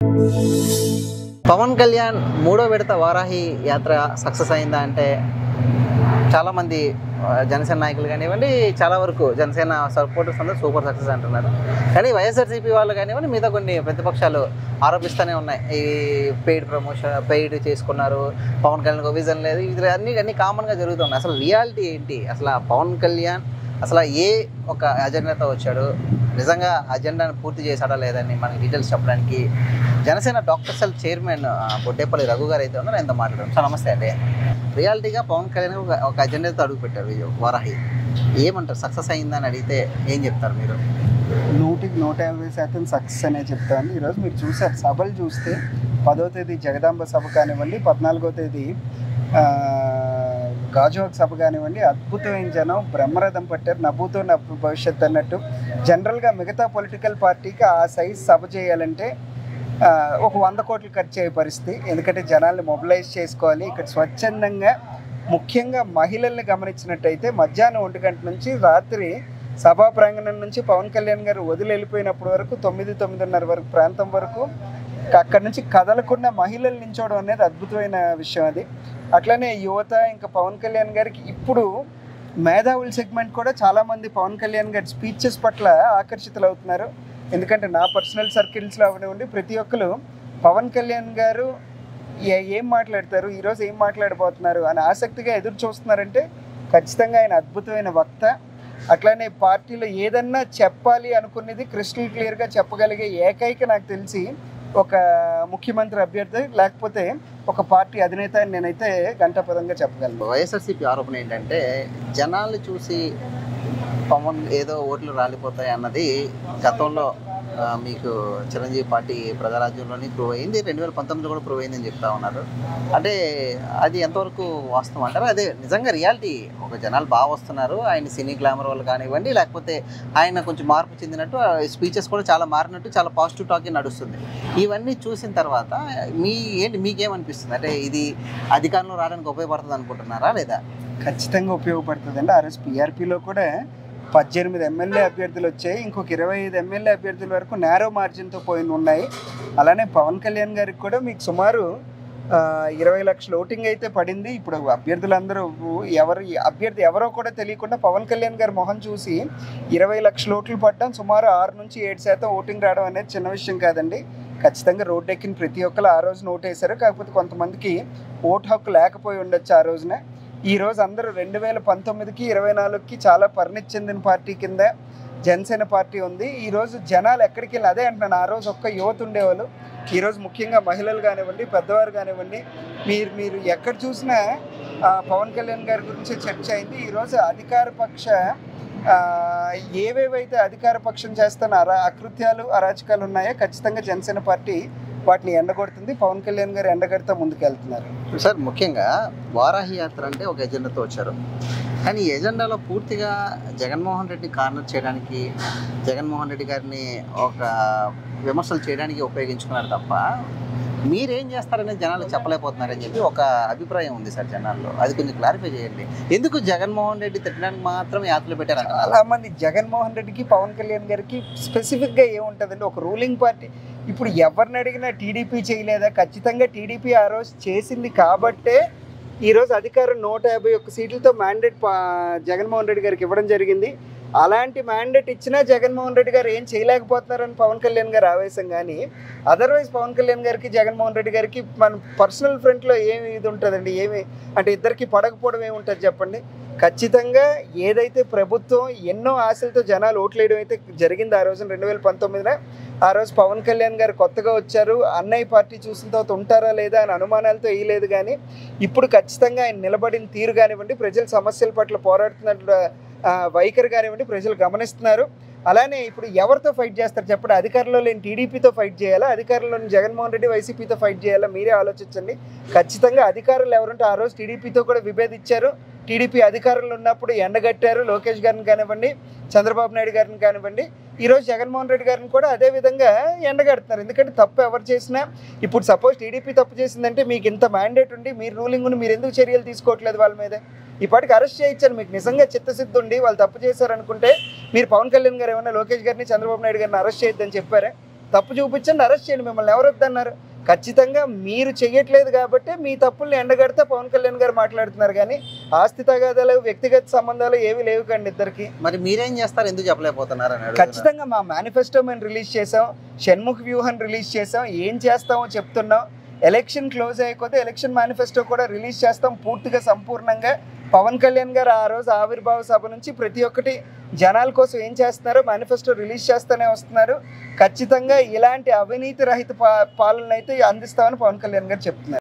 పవన్ కళ్యాణ్ మూడో విడత వారాహి యాత్ర సక్సెస్ అయిందా అంటే చాలామంది ఆ, జనసేన నాయకులు కానివ్వండి చాలా వరకు జనసేన సపోర్టర్స్ అందరూ సూపర్ సక్సెస్ అంటున్నారు కానీ వైఎస్ఆర్సీపీ వాళ్ళు కానివ్వండి మిగతా కొన్ని ప్రతిపక్షాలు ఆరోపిస్తూనే ఉన్నాయి ఈ పెయిడ్ ప్రమోషన్ పెయిడ్ చేసుకున్నారు పవన్ కళ్యాణ్ విజన్ లేదు ఇది అన్ని అన్ని కామన్గా జరుగుతున్నాయి అసలు రియాలిటీ ఏంటి అసలు ఆ పవన్ కళ్యాణ్ అసలు ఏ ఒక అజెండాతో వచ్చాడు నిజంగా అజెండాను పూర్తి చేశాడా లేదని మనకి డీటెయిల్స్ చెప్పడానికి జనసేన డాక్టర్ సెల్ చైర్మన్ ఆ, బొడ్డేపల్లి రఘు గారు అయితే ఉన్నారు ఆయనతో మాట్లాడారు సార్ నమస్తే అండి రియాలిటీగా పవన్ కళ్యాణ్ ఒక ఒక అజెండాతో అడుగు పెట్టారు ఈ వారాహి ఏమంటారు సక్సెస్ అయిందని అడిగితే ఏం చెప్తారు మీరు నూటికి నూట యాభై శాతం సక్సెస్ అనే చెప్తాను ఈరోజు మీరు చూసారు సభలు చూస్తే పదో తేదీ జగదాంబ సభ కానివ్వండి పద్నాలుగో తేదీ ఆ, గాజువాక్ సభ కానివ్వండి అద్భుతమైన జనం బ్రహ్మరథం పట్టారు నవ్వుతో నవ్వు భవిష్యత్ అన్నట్టు జనరల్గా మిగతా పొలిటికల్ పార్టీకి ఆ సైజ్ సభ చేయాలంటే ఆ, ఒక వంద కోట్లు ఖర్చు అయ్యే పరిస్థితి ఎందుకంటే జనాల్ని మొబిలైజ్ చేసుకోవాలి ఇక్కడ స్వచ్ఛందంగా ముఖ్యంగా మహిళల్ని గమనించినట్టయితే మధ్యాహ్నం ఒంటి గంట నుంచి రాత్రి సభా ప్రాంగణం నుంచి పవన్ కళ్యాణ్ గారు వదిలి వెళ్ళిపోయినప్పటి వరకు తొమ్మిది తొమ్మిదిన్నర వరకు ప్రాంతం వరకు అక్కడి నుంచి కదలకుండా మహిళలు నించోవడం అనేది అద్భుతమైన విషయం అది అట్లనే యువత ఇంకా పవన్ కళ్యాణ్ గారికి ఇప్పుడు మేధావుల సెగ్మెంట్ కూడా చాలామంది పవన్ కళ్యాణ్ గారి స్పీచెస్ పట్ల ఆకర్షితులు అవుతున్నారు ఎందుకంటే నా పర్సనల్ సర్కిల్స్లో అవనివ్వండి ప్రతి ఒక్కరు పవన్ కళ్యాణ్ గారు ఏ- ఏం మాట్లాడతారు ఈరోజు ఏం మాట్లాడబోతున్నారు అని ఆసక్తిగా ఎదురు చూస్తున్నారంటే ఖచ్చితంగా ఆయన అద్భుతమైన వక్త అట్లానే పార్టీలో ఏదన్నా చెప్పాలి అనుకున్నది క్రిస్టల్ క్లియర్గా చెప్పగలిగే ఏకైక నాకు తెలిసి ఒక ముఖ్యమంత్రి అభ్యర్థి లేకపోతే ఒక పార్టీ అధినేత అని నేనైతే గంటాపదంగా చెప్పగలను వైఎస్ఆర్సీపీ ఆరోపణ ఏంటంటే జనాల్ని చూసి పవన్ ఏదో ఓట్లు రాలిపోతాయి అన్నది గతంలో ఆ, మీకు చిరంజీవి పార్టీ ప్రజారాజ్యంలోని ప్రూవ్ అయింది రెండు వేల పంతొమ్మిదిలో కూడా ప్రూవ్ అయిందని చెప్తా ఉన్నారు అంటే అది ఎంతవరకు వాస్తవం అంటారు అదే నిజంగా రియాలిటీ ఒక జనాలు బాగా వస్తున్నారు ఆయన సినీ గ్లామర్ వాళ్ళు కానివ్వండి లేకపోతే ఆయన కొంచెం మార్పు చెందినట్టు స్పీచెస్ కూడా చాలా మారినట్టు చాలా పాజిటివ్ టాకింగ్ నడుస్తుంది ఇవన్నీ చూసిన తర్వాత మీ ఏంటి మీకేమనిపిస్తుంది అంటే ఇది అధికారంలో రావడానికి ఉపయోగపడుతుంది అనుకుంటున్నారా లేదా ఖచ్చితంగా ఉపయోగపడుతుంది అండి ఆ రోజు పీఆర్పీలో కూడా పద్దెనిమిది ఎమ్మెల్యే అభ్యర్థులు వచ్చాయి ఇంకొక ఇరవై ఐదు ఎమ్మెల్యే అభ్యర్థుల వరకు నేరో మార్జిన్తో పోయిన ఉన్నాయి అలానే పవన్ కళ్యాణ్ గారికి కూడా మీకు సుమారు ఆ, ఇరవై లక్షల ఓటింగ్ అయితే పడింది ఇప్పుడు అభ్యర్థులందరూ ఎవరు అభ్యర్థి ఎవరో కూడా తెలియకుండా పవన్ కళ్యాణ్ గారి మొహం చూసి ఇరవై లక్షల ఓట్లు పడ్డం సుమారు ఆరు నుంచి ఏడు శాతం ఓటింగ్ రావడం అనేది చిన్న విషయం కాదండి ఖచ్చితంగా రోడ్ ఎక్కిన ప్రతి ఒక్కరు ఆ రోజున ఓటేశారు కాకపోతే కొంతమందికి ఓటు హక్కు లేకపోయి ఉండొచ్చు ఆ రోజున ఈ రోజు అందరూ రెండు వేల పంతొమ్మిదికి ఇరవై నాలుగుకి చాలా పరిణితి చెందిన పార్టీ కింద జనసేన పార్టీ ఉంది ఈ రోజు జనాలు ఎక్కడికి వెళ్ళి అదే అంటున్నాను ఆ రోజు ఒక్క యువత ఉండేవాళ్ళు ఈ రోజు ముఖ్యంగా మహిళలు కానివ్వండి పెద్దవారు కానివ్వండి మీరు మీరు ఎక్కడ చూసినా ఆ, పవన్ కళ్యాణ్ గారి గురించి చర్చ అయింది ఈరోజు అధికార పక్ష ఆ, ఏవేవైతే అధికార పక్షం చేస్తున్న అరా అకృత్యాలు అరాచకాలు ఉన్నాయో ఖచ్చితంగా జనసేన పార్టీ వాటిని ఎండగొడుతుంది పవన్ కళ్యాణ్ గారు ఎండగడుతూ ముందుకెళ్తున్నారు సార్ ముఖ్యంగా వారాహి యాత్ర అంటే ఒక ఎజెండాతో వచ్చారు కానీ ఈ ఎజెండాలో పూర్తిగా జగన్మోహన్ రెడ్డిని కార్నర్ చేయడానికి జగన్మోహన్ రెడ్డి గారిని ఒక విమర్శలు చేయడానికి ఉపయోగించుకున్నారు తప్ప మీరేం చేస్తారనేది జనాలు చెప్పలేకపోతున్నారని చెప్పి ఒక అభిప్రాయం ఉంది సార్ జనాల్లో అది కొంచెం క్లారిఫై చేయండి ఎందుకు జగన్మోహన్ రెడ్డి తిట్టడానికి మాత్రం యాత్రలు పెట్టారంటారు చాలా మంది జగన్మోహన్ రెడ్డికి పవన్ కళ్యాణ్ గారికి స్పెసిఫిక్ గా ఏముంటదండి ఒక రూలింగ్ పార్టీ ఇప్పుడు ఎవరిని అడిగినా టీడీపీ చేయలేదా ఖచ్చితంగా టీడీపీ ఆ రోజు చేసింది కాబట్టే ఈ రోజు అధికారం నూట యాభై ఒక్క సీట్లతో మ్యాండేట్ జగన్మోహన్ రెడ్డి గారికి ఇవ్వడం జరిగింది అలాంటి మ్యాండేట్ ఇచ్చినా జగన్మోహన్ రెడ్డి గారు ఏం చేయలేకపోతున్నారని పవన్ కళ్యాణ్ గారు ఆవేశం కానీ అదర్వైజ్ పవన్ కళ్యాణ్ గారికి జగన్మోహన్ రెడ్డి గారికి మన పర్సనల్ ఫ్రంట్లో ఏమి ఇది ఉంటుందండి ఏమి అంటే ఇద్దరికి పడకపోవడం ఏముంటుంది చెప్పండి ఖచ్చితంగా ఏదైతే ప్రభుత్వం ఎన్నో ఆశలతో జనాలు ఓట్లేయడం అయితే జరిగింది ఆ రోజున రెండు వేల పంతొమ్మిదిన ఆ రోజు పవన్ కళ్యాణ్ గారు కొత్తగా వచ్చారు అన్నయ్య పార్టీ చూసిన తర్వాత ఉంటారా లేదా అని అనుమానాలతో వేయలేదు కానీ ఇప్పుడు ఖచ్చితంగా ఆయన నిలబడిన తీరు కానివ్వండి ప్రజల సమస్యల పట్ల పోరాడుతున్న ఆ, వైఖరి కానివ్వండి ప్రజలు గమనిస్తున్నారు అలానే ఇప్పుడు ఎవరితో ఫైట్ చేస్తారు చెప్పండి అధికారంలో లేని టీడీపీతో ఫైట్ చేయాలా అధికారంలోని జగన్మోహన్ రెడ్డి వైసీపీతో ఫైట్ చేయాలా మీరే ఆలోచించండి ఖచ్చితంగా అధికారులు ఎవరుంటే ఆ రోజు టీడీపీతో కూడా విభేదించారు టీడీపీ అధికారంలో ఉన్నప్పుడు ఎండగట్టారు లోకేష్ గారిని కానివ్వండి చంద్రబాబు నాయుడు గారిని కానివ్వండి ఈరోజు జగన్మోహన్ రెడ్డి గారిని కూడా అదే విధంగా ఎండగడుతున్నారు ఎందుకంటే తప్పు ఎవరు చేసినా ఇప్పుడు సపోజ్ టీడీపీ తప్పు చేసిందంటే మీకు ఇంత మ్యాండేట్ ఉండి మీరు రూలింగ్ ఉండి మీరు ఎందుకు చర్యలు తీసుకోవట్లేదు వాళ్ళ మీద ఇప్పటికి అరెస్ట్ చేయించారు మీకు నిజంగా చిత్తశుద్ధి ఉండి వాళ్ళు తప్పు చేశారనుకుంటే మీరు పవన్ కళ్యాణ్ గారు ఏమన్నా లోకేష్ గారిని చంద్రబాబు నాయుడు గారిని అరెస్ట్ చేయొద్దని చెప్పారా తప్పు చూపించండి అరెస్ట్ చేయండి మిమ్మల్ని ఎవరు వద్దన్నారు ఖచ్చితంగా మీరు చెయ్యట్లేదు కాబట్టి మీ తప్పుల్ని ఎండగడితే పవన్ కళ్యాణ్ గారు మాట్లాడుతున్నారు కానీ ఆస్తి తగాదాలు వ్యక్తిగత సంబంధాలు ఏవి లేవు కండి ఇద్దరికి మరి మీరేం చేస్తారు ఎందుకు చెప్పలేకపోతున్నారు అని అడుగుతున్నా. ఖచ్చితంగా మా మేనిఫెస్టో మేము రిలీజ్ చేసాం షణ్ముఖ్ వ్యూహం రిలీజ్ చేసాం ఏం చేస్తామో చెప్తున్నాం ఎలక్షన్ క్లోజ్ అయిపోతే ఎలక్షన్ మేనిఫెస్టో కూడా రిలీజ్ చేస్తాం పూర్తిగా సంపూర్ణంగా పవన్ కళ్యాణ్ గారు ఆ రోజు ఆవిర్భావ సభ నుంచి ప్రతి ఒక్కటి జనాల కోసం ఏం చేస్తున్నారో మేనిఫెస్టో రిలీజ్ చేస్తూనే వస్తున్నారు ఖచ్చితంగా ఇలాంటి అవినీతి రహిత పా పాలన అయితే అందిస్తామని పవన్ కళ్యాణ్ గారు చెప్తున్నారు